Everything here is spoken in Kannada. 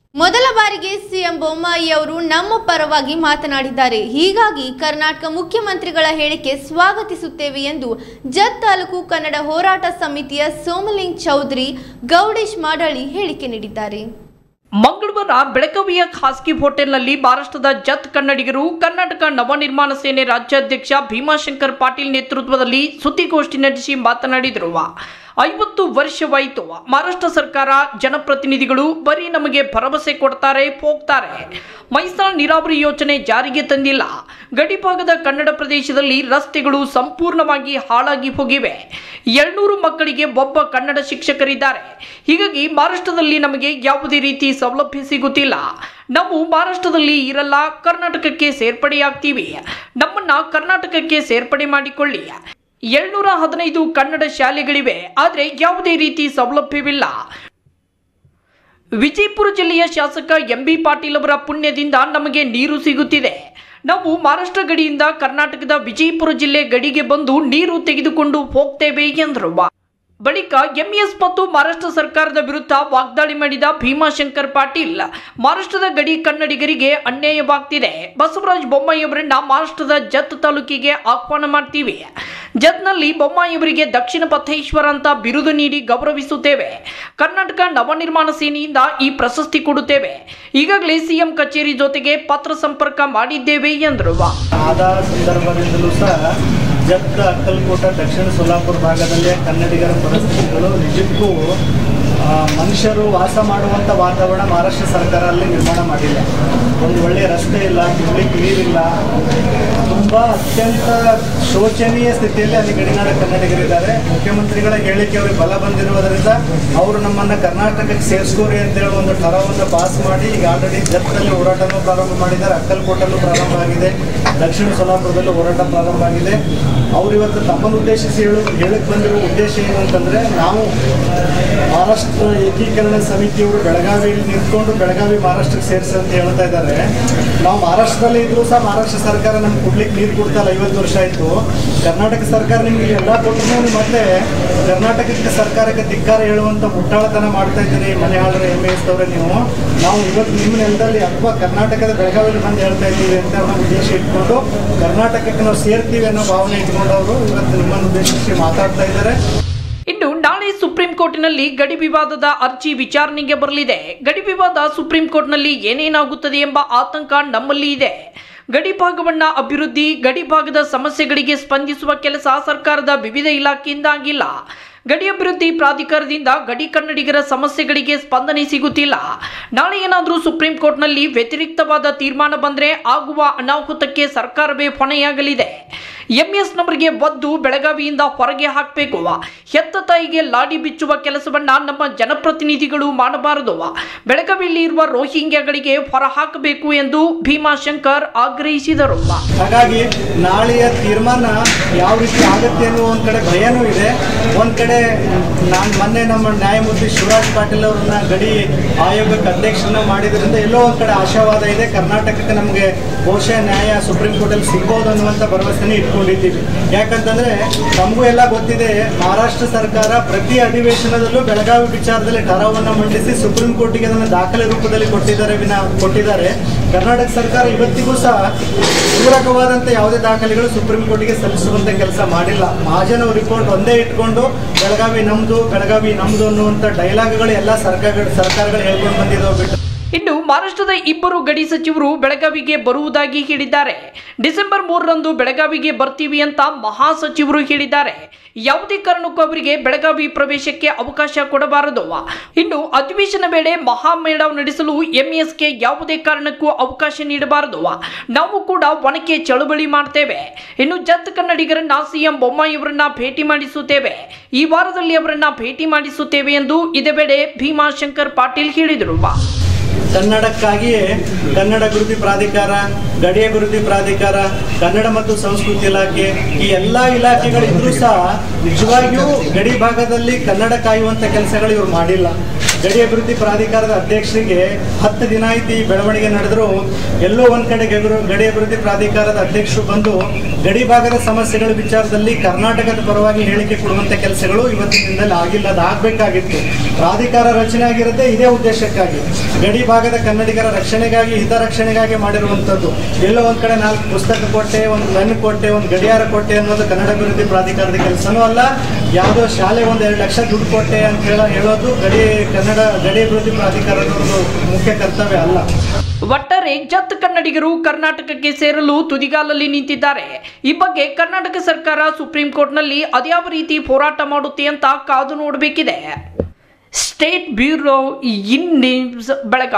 ಮೊದಲ ಬಾರಿಗೆ ಸಿಎಂ ಬೊಮ್ಮಾಯಿ ಅವರು ನಮ್ಮ ಪರವಾಗಿ ಮಾತನಾಡಿದ್ದಾರೆ ಹೀಗಾಗಿ ಕರ್ನಾಟಕ ಮುಖ್ಯಮಂತ್ರಿಗಳ ಹೇಳಿಕೆ ಸ್ವಾಗತಿಸುತ್ತೇವೆ ಎಂದು ಜತ್ ತಾಲೂಕು ಕನ್ನಡ ಹೋರಾಟ ಸಮಿತಿಯ ಸೋಮಲಿಂಗ್ ಚೌಧರಿ ಗೌಡೇಶ್ ಮಾಡಾಳಿ ಹೇಳಿಕೆ ನೀಡಿದ್ದಾರೆ ಮಂಗಳವಾರ ಬೆಳಗಾವಿಯ ಖಾಸಗಿ ಹೋಟೆಲ್ನಲ್ಲಿ ಮಹಾರಾಷ್ಟ್ರದ ಜತ್ ಕನ್ನಡಿಗರು ಕರ್ನಾಟಕ ನವನಿರ್ಮಾಣ ಸೇನೆ ರಾಜ್ಯಾಧ್ಯಕ್ಷ ಭೀಮಾಶಂಕರ್ ಪಾಟೀಲ್ ನೇತೃತ್ವದಲ್ಲಿ ಸುದ್ದಿಗೋಷ್ಠಿ ನಡೆಸಿ ಮಾತನಾಡಿದರು ಐವತ್ತು ವರ್ಷವಾಯಿತು ಮಹಾರಾಷ್ಟ್ರ ಸರ್ಕಾರ ಜನಪ್ರತಿನಿಧಿಗಳು ಬರೀ ನಮಗೆ ಭರವಸೆ ಕೊಡ್ತಾರೆ ಹೋಗ್ತಾರೆ ಮೈಸೂರು ನೀರಾವರಿ ಯೋಜನೆ ಜಾರಿಗೆ ತಂದಿಲ್ಲ ಗಡಿಭಾಗದ ಕನ್ನಡ ಪ್ರದೇಶದಲ್ಲಿ ರಸ್ತೆಗಳು ಸಂಪೂರ್ಣವಾಗಿ ಹಾಳಾಗಿ ಹೋಗಿವೆ ಏಳ್ನೂರು ಮಕ್ಕಳಿಗೆ ಒಬ್ಬ ಕನ್ನಡ ಶಿಕ್ಷಕರಿದ್ದಾರೆ ಹೀಗಾಗಿ ಮಹಾರಾಷ್ಟ್ರದಲ್ಲಿ ನಮಗೆ ಯಾವುದೇ ರೀತಿ ಸೌಲಭ್ಯ ಸಿಗುತ್ತಿಲ್ಲ ನಾವು ಮಹಾರಾಷ್ಟ್ರದಲ್ಲಿ ಇರಲ್ಲ ಕರ್ನಾಟಕಕ್ಕೆ ಸೇರ್ಪಡೆಯಾಗ್ತೀವಿ ನಮ್ಮನ್ನ ಕರ್ನಾಟಕಕ್ಕೆ ಸೇರ್ಪಡೆ ಮಾಡಿಕೊಳ್ಳಿ ಏಳ್ನೂರ ಹದಿನೈದು ಕನ್ನಡ ಶಾಲೆಗಳಿವೆ ಆದರೆ ಯಾವುದೇ ರೀತಿ ಸೌಲಭ್ಯವಿಲ್ಲ ವಿಜಯಪುರ ಜಿಲ್ಲೆಯ ಶಾಸಕ ಎಂ ಬಿ ಪಾಟೀಲ್ ಅವರ ಪುಣ್ಯದಿಂದ ನಮಗೆ ನೀರು ಸಿಗುತ್ತಿದೆ ನಾವು ಮಹಾರಾಷ್ಟ್ರ ಗಡಿಯಿಂದ ಕರ್ನಾಟಕದ ವಿಜಯಪುರ ಜಿಲ್ಲೆ ಗಡಿಗೆ ಬಂದು ನೀರು ತೆಗೆದುಕೊಂಡು ಹೋಗ್ತೇವೆ ಎಂದರು ಬಳಿಕ ಎಂಇಎಸ್ ಮತ್ತು ಮಹಾರಾಷ್ಟ್ರ ಸರ್ಕಾರದ ವಿರುದ್ಧ ವಾಗ್ದಾಳಿ ಮಾಡಿದ ಭೀಮಾಶಂಕರ್ ಪಾಟೀಲ್ ಮಹಾರಾಷ್ಟ್ರದ ಗಡಿ ಕನ್ನಡಿಗರಿಗೆ ಅನ್ಯಾಯವಾಗ್ತಿದೆ ಬಸವರಾಜ ಬೊಮ್ಮಾಯಿ ಅವರನ್ನ ಮಹಾರಾಷ್ಟ್ರದ ಜತ್ ತಾಲೂಕಿಗೆ ಆಹ್ವಾನ ಮಾಡ್ತೀವಿ ಜತ್ನಲ್ಲಿ ಬೊಮ್ಮಾಯಿ ಅವರಿಗೆ ದಕ್ಷಿಣ ಪಥೇಶ್ವರ ಅಂತ ಬಿರುದು ನೀಡಿ ಗೌರವಿಸುತ್ತೇವೆ ಕರ್ನಾಟಕ ನವನಿರ್ಮಾಣ ಸೇನೆಯಿಂದ ಈ ಪ್ರಶಸ್ತಿ ಕೊಡುತ್ತೇವೆ ಈಗಾಗಲೇ ಸಿಎಂ ಕಚೇರಿ ಜೊತೆಗೆ ಪತ್ರ ಸಂಪರ್ಕ ಮಾಡಿದ್ದೇವೆ ಎಂದರು ಆದ ಸಂದರ್ಭದಿಂದಲೂ ಸಹ ಜತ್ ಅಕ್ಕಲ್ಕೋಟ ದಕ್ಷಿಣ ಸೋಲಾಪುರ ಭಾಗದಲ್ಲಿ ಕನ್ನಡಿಗರ ಪರಿಸ್ಥಿತಿಗಳು ನಿಜಕ್ಕೂ ಆ, ಮನುಷ್ಯರು ವಾಸ ಮಾಡುವಂಥ ವಾತಾವರಣ ಮಹಾರಾಷ್ಟ್ರ ಸರ್ಕಾರ ಅಲ್ಲಿ ನಿರ್ಮಾಣ ಮಾಡಿಲ್ಲ ಒಂದು ಒಳ್ಳೆಯ ರಸ್ತೆ ಇಲ್ಲ ಕುಡ್ಲಿಕ್ಕೆ ನೀರಿಲ್ಲ ತುಂಬ ಅತ್ಯಂತ ಶೋಚನೀಯ ಸ್ಥಿತಿಯಲ್ಲಿ ಅಲ್ಲಿ ಗಡಿನಾಡ ಕನ್ನಡಿಗರಿದ್ದಾರೆ ಮುಖ್ಯಮಂತ್ರಿಗಳ ಹೇಳಿಕೆ ಅವರಿಗೆ ಬಲ ಬಂದಿರುವುದರಿಂದ ಅವರು ನಮ್ಮನ್ನು ಕರ್ನಾಟಕಕ್ಕೆ ಸೇರಿಸ್ಕೋರಿ ಅಂತೇಳಿ ಒಂದು ಠರವನ್ನು ಪಾಸ್ ಮಾಡಿ ಈಗ ಆಲ್ರೆಡಿ ಜತ್ತಲ್ಲಿ ಹೋರಾಟನೂ ಪ್ರಾರಂಭ ಮಾಡಿದ್ದಾರೆ ಅಕ್ಕಲ್ಕೋಟಲ್ಲೂ ಪ್ರಾರಂಭ ಆಗಿದೆ ದಕ್ಷಿಣ ಸೋಲಾಪುರದಲ್ಲೂ ಹೋರಾಟ ಪ್ರಾರಂಭ ಆಗಿದೆ ಅವರು ಇವತ್ತು ತಮ್ಮನ್ನು ಉದ್ದೇಶಿಸಿ ಹೇಳು ಹೇಳಕ್ಕೆ ಬಂದಿರೋ ಉದ್ದೇಶ ಏನು ಅಂತಂದರೆ ನಾವು ಮಹಾರಾಷ್ಟ್ರ ಏಕೀಕರಣ ಸಮಿತಿಯವರು ಬೆಳಗಾವಿಯಲ್ಲಿ ನಿಂತ್ಕೊಂಡು ಬೆಳಗಾವಿ ಮಹಾರಾಷ್ಟ್ರಕ್ಕೆ ಸೇರಿಸಿ ಅಂತ ಹೇಳ್ತಾ ಇದ್ದಾರೆ ನಾವು ಮಹಾರಾಷ್ಟ್ರದಲ್ಲಿ ಇದ್ರೂ ಸಹ ಮಹಾರಾಷ್ಟ್ರ ಸರ್ಕಾರ ನಮ್ಗೆ ಕೊಡ್ಲಿಕ್ಕೆ ನೀರು ಕೊಡ್ತಲ್ಲ ಐವತ್ತು ವರ್ಷ ಆಯಿತು ಕರ್ನಾಟಕ ಸರ್ಕಾರ ನಿಮ್ಗೆ ಎಲ್ಲ ಕೊಟ್ಟರು ಮತ್ತೆ ಕರ್ನಾಟಕಕ್ಕೆ ಸರ್ಕಾರಕ್ಕೆ ಧಿಕ್ಕಾರ ಹೇಳುವಂಥ ಮುಟ್ಟಾಳತನ ಮಾಡ್ತಾ ಇದ್ದೀರಿ ಮನೆ ಹಾಳರ ಎಮ್ ಎಸ್ ಅವರೇ ನೀವು ನಾವು ಇವತ್ತು ನಿಮ್ಮ ನೆಲದಲ್ಲಿ ಅಥವಾ ಕರ್ನಾಟಕದ ಬೆಳಗಾವಿಯಲ್ಲಿ ಬಂದು ಹೇಳ್ತಾ ಇದ್ದೀವಿ ಅಂತ ನಾವು ಉದ್ದೇಶ ಇಟ್ಕೊಂಡು ಕರ್ನಾಟಕಕ್ಕೆ ನಾವು ಸೇರ್ತೀವಿ ಅನ್ನೋ ಭಾವನೆ ಇಟ್ಕೊಂಡು ಅವರು ಇವತ್ತು ನಿಮ್ಮನ್ನು ಉದ್ದೇಶಿಸಿ ಮಾತಾಡ್ತಾ ಇದ್ದಾರೆ ಇನ್ನು ನಾಳೆ ಸುಪ್ರೀಂ ಕೋರ್ಟ್ನಲ್ಲಿ ಗಡಿ ವಿವಾದದ ಅರ್ಜಿ ವಿಚಾರಣೆಗೆ ಬರಲಿದೆ ಗಡಿ ವಿವಾದ ಸುಪ್ರೀಂ ಕೋರ್ಟ್ನಲ್ಲಿ ಏನೇನಾಗುತ್ತದೆ ಎಂಬ ಆತಂಕ ನಮ್ಮಲ್ಲಿ ಇದೆ ಗಡಿ ಭಾಗವನ್ನ ಅಭಿವೃದ್ಧಿ ಗಡಿ ಭಾಗದ ಸಮಸ್ಯೆಗಳಿಗೆ ಸ್ಪಂದಿಸುವ ಕೆಲಸ ಸರ್ಕಾರದ ವಿವಿಧ ಇಲಾಖೆಯಿಂದ ಆಗಿಲ್ಲ ಗಡಿ ಅಭಿವೃದ್ಧಿ ಪ್ರಾಧಿಕಾರದಿಂದ ಗಡಿ ಕನ್ನಡಿಗರ ಸಮಸ್ಯೆಗಳಿಗೆ ಸ್ಪಂದನೆ ಸಿಗುತ್ತಿಲ್ಲ ನಾಳೆ ಏನಾದರೂ ಸುಪ್ರೀಂ ಕೋರ್ಟ್ನಲ್ಲಿ ವ್ಯತಿರಿಕ್ತವಾದ ತೀರ್ಮಾನ ಬಂದರೆ ಆಗುವ ಅನಾಹುತಕ್ಕೆ ಸರ್ಕಾರವೇ ಹೊಣೆಯಾಗಲಿದೆ ಎಂಎಸ್ ನಂಬರ್ಗೆ ಒದ್ದು ಬೆಳಗಾವಿಯಿಂದ ಹೊರಗೆ ಹಾಕಬೇಕು ಹೆತ್ತ ತಾಯಿಗೆ ಲಾಡಿ ಬಿಚ್ಚುವ ಕೆಲಸವನ್ನ ನಮ್ಮ ಜನಪ್ರತಿನಿಧಿಗಳು ಮಾಡಬಾರದು ಬೆಳಗಾವಿಯಲ್ಲಿ ಇರುವ ರೋಹಿಂಗ್ಯಾಗಳಿಗೆ ಹೊರ ಹಾಕಬೇಕು ಎಂದು ಭೀಮಾಶಂಕರ್ ಆಗ್ರಹಿಸಿದರು ಹಾಗಾಗಿ ನಾಳೆಯ ತೀರ್ಮಾನ ಯಾವ ರೀತಿ ಆಗುತ್ತೆ ಅನ್ನೋ ಒಂದು ಕಡೆ ಭಯನೂ ಇದೆ ಒಂದು ಕಡೆ ನಾನು ಮೊನ್ನೆ ನಮ್ಮ ನ್ಯಾಯಮೂರ್ತಿ ಶಿವರಾಜ್ ಪಾಟೀಲ್ ಅವರನ್ನ ಗಡಿ ಆಯೋಗಕ್ಕೆ ಅಧ್ಯಕ್ಷರನ್ನ ಮಾಡಿದ್ರಿಂದ ಎಲ್ಲೋ ಒಂದು ಕಡೆ ಆಶಾವಾದ ಇದೆ ಕರ್ನಾಟಕಕ್ಕೆ ನಮಗೆ ಬಹುಶಃ ನ್ಯಾಯ ಸುಪ್ರೀಂ ಕೋರ್ಟಲ್ಲಿ ಸಿಗ್ಬೋದು ಅನ್ನುವಂಥ ಭರವಸೆನೇ ಇಟ್ಕೊಂಡಿದ್ದೀವಿ ಯಾಕಂತಂದ್ರೆ ನಮಗೂ ಎಲ್ಲ ಗೊತ್ತಿದೆ ಮಹಾರಾಷ್ಟ್ರ ಸರ್ಕಾರ ಪ್ರತಿ ಅಧಿವೇಶನದಲ್ಲೂ ಬೆಳಗಾವಿ ವಿಚಾರದಲ್ಲಿ ಠರಾವನ್ನ ಮಂಡಿಸಿ ಸುಪ್ರೀಂ ಕೋರ್ಟಿಗೆ ಅದನ್ನು ದಾಖಲೆ ರೂಪದಲ್ಲಿ ಕೊಟ್ಟಿದ್ದಾರೆ ವಿನ ಕೊಟ್ಟಿದ್ದಾರೆ ಕರ್ನಾಟಕ ಸರ್ಕಾರ ಇವತ್ತಿಗೂ ಸಹ ಪೂರಕವಾದಂಥ ಯಾವುದೇ ದಾಖಲೆಗಳು ಸುಪ್ರೀಂ ಕೋರ್ಟಿಗೆ ಸಲ್ಲಿಸುವಂಥ ಕೆಲಸ ಮಾಡಿಲ್ಲ ಮಹಾಜನ್ ಅವ್ರ ರಿಪೋರ್ಟ್ ಒಂದೇ ಇಟ್ಕೊಂಡು ಬೆಳಗಾವಿ ನಮ್ದು ಬೆಳಗಾವಿ ನಮ್ದು ಅನ್ನುವಂಥ ಡೈಲಾಗ್ಗಳು ಎಲ್ಲ ಸರ್ಕಾರ ಸರ್ಕಾರಗಳು ಹೇಳ್ಕೊಂಡು ಬಂದಿದ್ದಾವೆ ಬಿಟ್ಟು ಇನ್ನು ಮಹಾರಾಷ್ಟ್ರದ ಇಬ್ಬರು ಗಡಿ ಸಚಿವರು ಬೆಳಗಾವಿಗೆ ಬರುವುದಾಗಿ ಹೇಳಿದ್ದಾರೆ ಡಿಸೆಂಬರ್ ಮೂರರಂದು ಬೆಳಗಾವಿಗೆ ಬರ್ತೀವಿ ಅಂತ ಮಹಾಸಚಿವರು ಹೇಳಿದ್ದಾರೆ ಯಾವುದೇ ಕಾರಣಕ್ಕೂ ಅವರಿಗೆ ಬೆಳಗಾವಿ ಪ್ರವೇಶಕ್ಕೆ ಅವಕಾಶ ಕೊಡಬಾರದು ಇನ್ನು ಅಧಿವೇಶನ ವೇಳೆ ಮಹಾಮೇಳಾವ್ ನಡೆಸಲು ಎಂಎಸ್ಗೆ ಯಾವುದೇ ಕಾರಣಕ್ಕೂ ಅವಕಾಶ ನೀಡಬಾರದು ನಾವು ಕೂಡ ಒಣಕೆ ಚಳುವಳಿ ಮಾಡ್ತೇವೆ ಇನ್ನು ಜತ್ ಕನ್ನಡಿಗರನ್ನ ಸಿಎಂ ಬೊಮ್ಮಾಯಿಯವರನ್ನ ಭೇಟಿ ಮಾಡಿಸುತ್ತೇವೆ ಈ ವಾರದಲ್ಲಿ ಅವರನ್ನ ಭೇಟಿ ಮಾಡಿಸುತ್ತೇವೆ ಎಂದು ಇದೇ ವೇಳೆ ಭೀಮಾಶಂಕರ್ ಪಾಟೀಲ್ ಹೇಳಿದರು ಕನ್ನಡಕ್ಕಾಗಿಯೇ ಕನ್ನಡ ಅಭಿವೃದ್ಧಿ ಪ್ರಾಧಿಕಾರ ಗಡಿ ಅಭಿವೃದ್ಧಿ ಪ್ರಾಧಿಕಾರ ಕನ್ನಡ ಮತ್ತು ಸಂಸ್ಕೃತಿ ಇಲಾಖೆ ಈ ಎಲ್ಲ ಇಲಾಖೆಗಳಿದ್ರೂ ಸಹ ನಿಜವಾಗಿಯೂ ಗಡಿ ಭಾಗದಲ್ಲಿ ಕನ್ನಡ ಕಾಯುವಂಥ ಕೆಲಸಗಳು ಇವರು ಮಾಡಿಲ್ಲ ಗಡಿ ಅಭಿವೃದ್ಧಿ ಪ್ರಾಧಿಕಾರದ ಅಧ್ಯಕ್ಷರಿಗೆ ಹತ್ತು ದಿನ ಆಯ್ತು ಈ ಬೆಳವಣಿಗೆ ನಡೆದ್ರು ಎಲ್ಲೋ ಒಂದ್ ಕಡೆ ಗಗರು- ಗಡಿ ಅಭಿವೃದ್ಧಿ ಪ್ರಾಧಿಕಾರದ ಅಧ್ಯಕ್ಷರು ಬಂದು ಗಡಿ ಭಾಗದ ಸಮಸ್ಯೆಗಳ ವಿಚಾರದಲ್ಲಿ ಕರ್ನಾಟಕದ ಪರವಾಗಿ ಹೇಳಿಕೆ ಕೊಡುವಂತ ಕೆಲಸಗಳು ಇವತ್ತಿನ ದಿನದಲ್ಲಿ ಆಗಿಲ್ಲ ಅದು ಆಗ್ಬೇಕಾಗಿತ್ತು ಪ್ರಾಧಿಕಾರ ರಚನೆ ಆಗಿರೋದೇ ಇದೇ ಉದ್ದೇಶಕ್ಕಾಗಿ ಗಡಿ ಭಾಗದ ಕನ್ನಡಿಗರ ರಕ್ಷಣೆಗಾಗಿ ಹಿತರಕ್ಷಣೆಗಾಗಿ ಮಾಡಿರುವಂಥದ್ದು ಎಲ್ಲೋ ಒಂದ್ ಕಡೆ ನಾಲ್ಕು ಪುಸ್ತಕ ಕೊಟ್ಟೆ ಒಂದು ಪೆನ್ ಕೊಟ್ಟೆ ಒಂದು ಗಡಿಯಾರ ಕೊಟ್ಟೆ ಅನ್ನೋದು ಕನ್ನಡ ಅಭಿವೃದ್ಧಿ ಪ್ರಾಧಿಕಾರದ ಕೆಲಸನೂ ಅಲ್ಲ ಯಾವುದೋ ಶಾಲೆ ಒಂದು ಎರಡು ಲಕ್ಷ ದುಡ್ಡು ಕೊಟ್ಟೆ ಅಂತ ಹೇಳ ಹೇಳೋದು ಗಡಿ ಕನ್ನಡ ಗಡಿ ಅಭಿವೃದ್ಧಿ ಪ್ರಾಧಿಕಾರದವ್ರದ್ದು ಮುಖ್ಯ ಕರ್ತವ್ಯ ಅಲ್ಲ ಒಟ್ಟಾರೆ ಜತ್ ಕನ್ನಡಿಗರು ಕರ್ನಾಟಕಕ್ಕೆ ಸೇರಲು ತುದಿಗಾಲಲ್ಲಿ ನಿಂತಿದ್ದಾರೆ ಈ ಬಗ್ಗೆ ಕರ್ನಾಟಕ ಸರ್ಕಾರ ಸುಪ್ರೀಂ ಕೋರ್ಟ್ನಲ್ಲಿ ಅದ್ಯಾವ ರೀತಿ ಹೋರಾಟ ಮಾಡುತ್ತೆ ಅಂತ ಕಾದು ನೋಡಬೇಕಿದೆ state bureau in news Belagavi